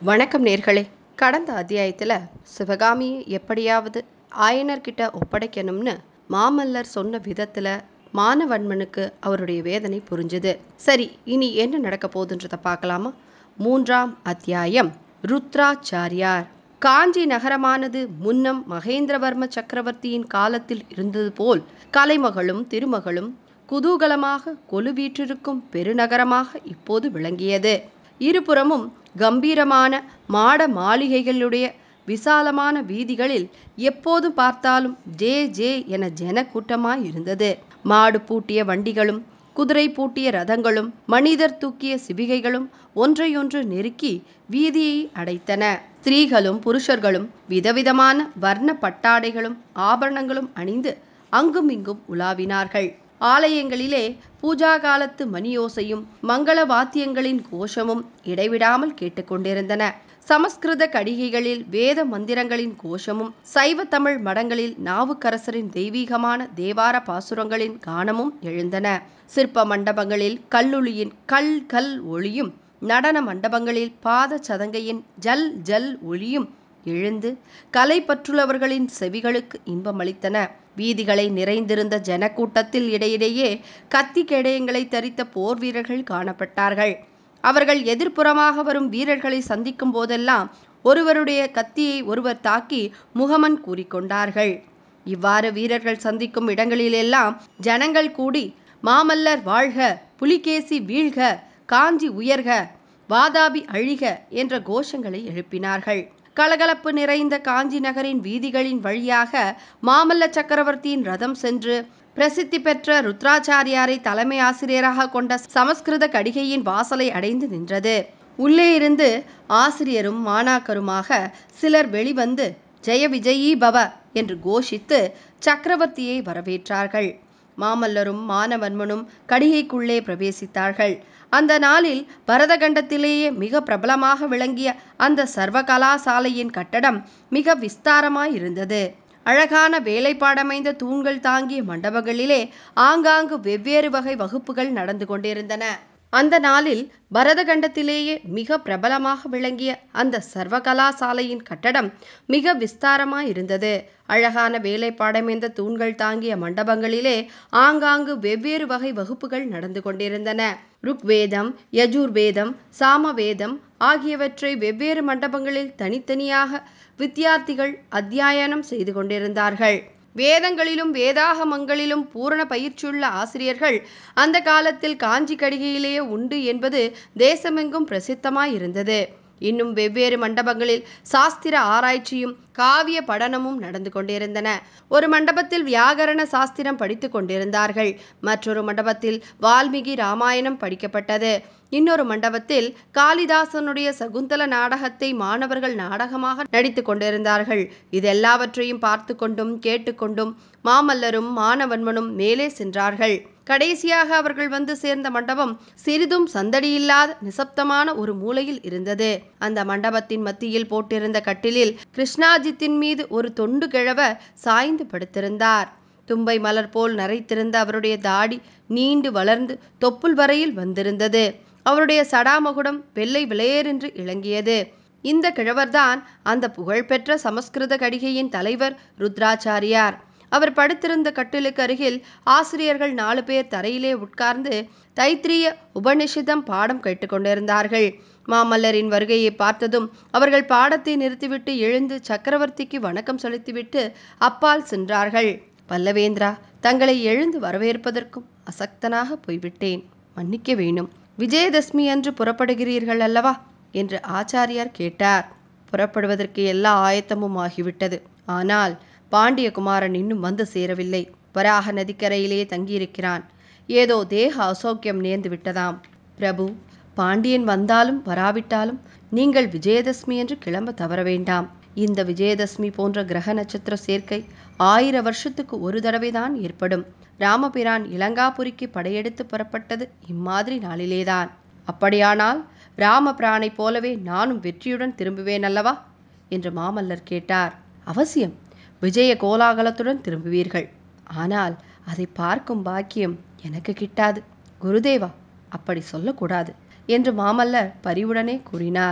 வணக்கம் நேர்களே கடந்த அத்தியாயத்தில் சிவகாமியை எப்படியாவது ஆயனர்கிட்ட ஒப்படைக்கணும்னு மாமல்லர் சொன்ன விதத்தில் மானவன்மனுக்கு அவருடைய வேதனை புரிஞ்சுது சரி இனி என்ன நடக்க போகுதுன்றதை பார்க்கலாமா மூன்றாம் அத்தியாயம் ருத்ராச்சாரியார் காஞ்சி நகரமானது முன்னம் மகேந்திரவர்ம சக்கரவர்த்தியின் காலத்தில் இருந்தது போல் கலைமகளும் திருமகளும் குதூகலமாக கொலுவீற்றிருக்கும் பெருநகரமாக இப்போது விளங்கியது இருபுறமும் கம்பீரமான மாட மாளிகைகளுடைய விசாலமான வீதிகளில் எப்போது பார்த்தாலும் ஜே ஜே என ஜன கூட்டமாய் இருந்தது மாடு பூட்டிய வண்டிகளும் குதிரை பூட்டிய ரதங்களும் மனிதர் தூக்கிய சிவிகைகளும் ஒன்றையொன்று நெருக்கி வீதியை அடைத்தன ஸ்திரீகளும் புருஷர்களும் விதவிதமான வர்ண பட்டாடைகளும் ஆபரணங்களும் அணிந்து அங்கும் இங்கும் உலாவினார்கள் ஆலயங்களிலே பூஜா காலத்து மணியோசையும் மங்கள வாத்தியங்களின் கோஷமும் இடைவிடாமல் கேட்டுக்கொண்டிருந்தன சமஸ்கிருத கடிகைகளில் வேத மந்திரங்களின் கோஷமும் சைவ தமிழ் மடங்களில் நாவுக்கரசரின் தெய்வீகமான தேவார பாசுரங்களின் கானமும் எழுந்தன சிற்ப மண்டபங்களில் கல்லுளியின் கல் கல் ஒளியும் நடன மண்டபங்களில் பாத சதங்கையின் ஜல் ஜல் ஒளியும் எழுந்து கலை பற்றுள்ளவர்களின் செவிகளுக்கு இன்பமளித்தன வீதிகளை நிறைந்திருந்த ஜனக்கூட்டத்தில் இடையிடையே கத்தி கேடயங்களை தரித்த போர் வீரர்கள் காணப்பட்டார்கள் அவர்கள் எதிர்ப்புறமாக வரும் வீரர்களை சந்திக்கும் போதெல்லாம் ஒருவருடைய கத்தியை ஒருவர் தாக்கி முகமன் கூறிக்கொண்டார்கள் இவ்வாறு வீரர்கள் சந்திக்கும் இடங்களிலெல்லாம் ஜனங்கள் கூடி மாமல்லர் வாழ்க புலிகேசி வீழ்க காஞ்சி உயர்க வாதாபி அழிக என்ற கோஷங்களை எழுப்பினார்கள் கலகலப்பு நிறைந்த காஞ்சி நகரின் வீதிகளின் வழியாக மாமல்ல சக்கரவர்த்தியின் ரதம் சென்று பிரசித்தி பெற்ற ருத்ராச்சாரியாரை தலைமை ஆசிரியராக கொண்ட சமஸ்கிருத கடிகையின் வாசலை அடைந்து நின்றது உள்ளே இருந்து ஆசிரியரும் மாணாக்கருமாக சிலர் வெளிவந்து ஜெய விஜயீ பவ என்று கோஷித்து சக்கரவர்த்தியை வரவேற்றார்கள் மாமல்லரும் மானவன்மனும் கடிகைக்குள்ளே பிரவேசித்தார்கள் அந்த நாளில் பரதகண்டத்திலேயே மிக பிரபலமாக விளங்கிய அந்த சர்வகலாசாலையின் கட்டடம் மிக விஸ்தாரமாயிருந்தது அழகான வேலைப்பாடமைந்த தூண்கள் தாங்கிய மண்டபங்களிலே ஆங்காங்கு வெவ்வேறு வகை வகுப்புகள் நடந்து கொண்டிருந்தன அந்த நாளில் பரதகண்டத்திலேயே மிக பிரபலமாக விளங்கிய அந்த சர்வகலாசாலையின் கட்டடம் மிக விஸ்தாரமாயிருந்தது அழகான வேலைப்பாடமைந்த தூண்கள் தாங்கிய மண்டபங்களிலே ஆங்காங்கு வெவ்வேறு வகை வகுப்புகள் நடந்து கொண்டிருந்தன ருக்வேதம் யஜுர்வேதம் சாமவேதம் ஆகியவற்றை வெவ்வேறு மண்டபங்களில் தனித்தனியாக வித்தியார்த்திகள் அத்தியாயனம் செய்து கொண்டிருந்தார்கள் வேதங்களிலும் வேதாகமங்களிலும் பூரண பயிற்சியுள்ள ஆசிரியர்கள் அந்த காலத்தில் காஞ்சி கடிகையிலேயே உண்டு என்பது தேசமெங்கும் பிரசித்தமாயிருந்தது இன்னும் வெவ்வேறு மண்டபங்களில் சாஸ்திர ஆராய்ச்சியும் காவிய படனமும் நடந்து கொண்டிருந்தன ஒரு மண்டபத்தில் வியாகரண சாஸ்திரம் படித்து கொண்டிருந்தார்கள் மற்றொரு மண்டபத்தில் வால்மீகி ராமாயணம் படிக்கப்பட்டது இன்னொரு மண்டபத்தில் காளிதாசனுடைய சகுந்தல நாடகத்தை மாணவர்கள் நாடகமாக நடித்து கொண்டிருந்தார்கள் இதெல்லாவற்றையும் பார்த்து கொண்டும் கேட்டுக்கொண்டும் மாமல்லரும் மானவன்மனும் மேலே சென்றார்கள் கடைசியாக அவர்கள் வந்து சேர்ந்த மண்டபம் சிறிதும் சந்தடியில்லாத நிசப்தமான ஒரு மூலையில் இருந்தது அந்த மண்டபத்தின் மத்தியில் போட்டிருந்த கட்டிலில் கிருஷ்ணாஜித்தின் மீது ஒரு தொண்டு கிழவ சாய்ந்து படுத்திருந்தார் தும்பை மலர் போல் நரைத்திருந்த அவருடைய தாடி நீண்டு வளர்ந்து தொப்புள் வரையில் வந்திருந்தது அவருடைய சடாமகுடம் வெள்ளை விளையரென்று இளங்கியது இந்த கிழவர்தான் அந்த புகழ்பெற்ற சமஸ்கிருத கடிகையின் தலைவர் ருத்ராச்சாரியார் அவர் படுத்திருந்த கட்டிலுக்கு அருகில் ஆசிரியர்கள் நாலு பேர் தரையிலே உட்கார்ந்து தைத்திரிய உபனிஷிதம் பாடம் கேட்டுக்கொண்டிருந்தார்கள் மாமல்லரின் வருகையை பார்த்ததும் அவர்கள் பாடத்தை நிறுத்திவிட்டு எழுந்து சக்கரவர்த்திக்கு வணக்கம் செலுத்திவிட்டு அப்பால் சென்றார்கள் பல்லவேந்திரா தங்களை எழுந்து வரவேற்பதற்கும் அசக்தனாக போய்விட்டேன் மன்னிக்க வேணும் விஜயதசமி அன்று புறப்படுகிறீர்கள் அல்லவா என்று ஆச்சாரியார் கேட்டார் புறப்படுவதற்கு எல்லா ஆயத்தமும் ஆகிவிட்டது ஆனால் பாண்டியகுமாரன் இன்னும் வந்து சேரவில்லை வராக நதிக்கரையிலே தங்கியிருக்கிறான் ஏதோ தேக அசௌக்கியம் நேர்ந்து விட்டதாம் பிரபு பாண்டியன் வந்தாலும் வராவிட்டாலும் நீங்கள் விஜயதசமி என்று கிளம்ப தவற வேண்டாம் இந்த விஜயதசமி போன்ற கிரக நட்சத்திர சேர்க்கை ஆயிர வருஷத்துக்கு ஒரு தடவைதான் ஏற்படும் ராமபிரான் இலங்காபுரிக்கு படையெடுத்து புறப்பட்டது இம்மாதிரி நாளிலேதான் அப்படியானால் ராமபிரானைப் போலவே நானும் வெற்றியுடன் திரும்புவேன் அல்லவா என்று மாமல்லர் கேட்டார் அவசியம் விஜய கோலாகலத்துடன் திரும்புவீர்கள் ஆனால் அதை பார்க்கும் பாக்கியம் எனக்கு கிட்டாது குருதேவா அப்படி சொல்லக்கூடாது என்று மாமல்லர் பரிவுடனே கூறினார்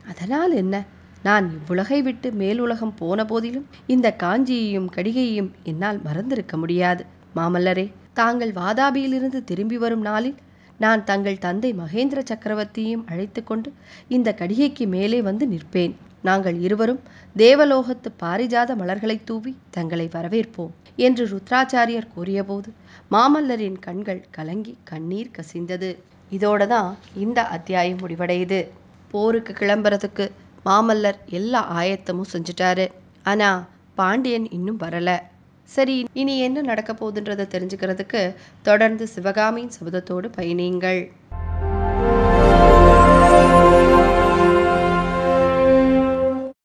அதனால் என்ன நான் இவ்வுலகை விட்டு மேலுலகம் போன போதிலும் இந்த காஞ்சியையும் கடிகையையும் என்னால் மறந்திருக்க முடியாது மாமல்லரே தாங்கள் வாதாபியிலிருந்து திரும்பி வரும் நாளில் நான் தங்கள் தந்தை மகேந்திர சக்கரவர்த்தியையும் அழைத்து கொண்டு இந்த கடிகைக்கு மேலே வந்து நிற்பேன் நாங்கள் இருவரும் தேவலோகத்து பாரிஜாத மலர்களை தூவி தங்களை வரவேற்போம் என்று ருத்ராச்சாரியர் கூறியபோது மாமல்லரின் கண்கள் கலங்கி கண்ணீர் கசிந்தது இதோட தான் இந்த அத்தியாயம் முடிவடையுது போருக்கு கிளம்புறதுக்கு மாமல்லர் எல்லா ஆயத்தமும் செஞ்சுட்டாரு ஆனா பாண்டியன் இன்னும் வரல சரி இனி என்ன நடக்க போகுதுன்றதை தெரிஞ்சுக்கிறதுக்கு தொடர்ந்து சிவகாமியின் சபதத்தோடு பயணியுங்கள்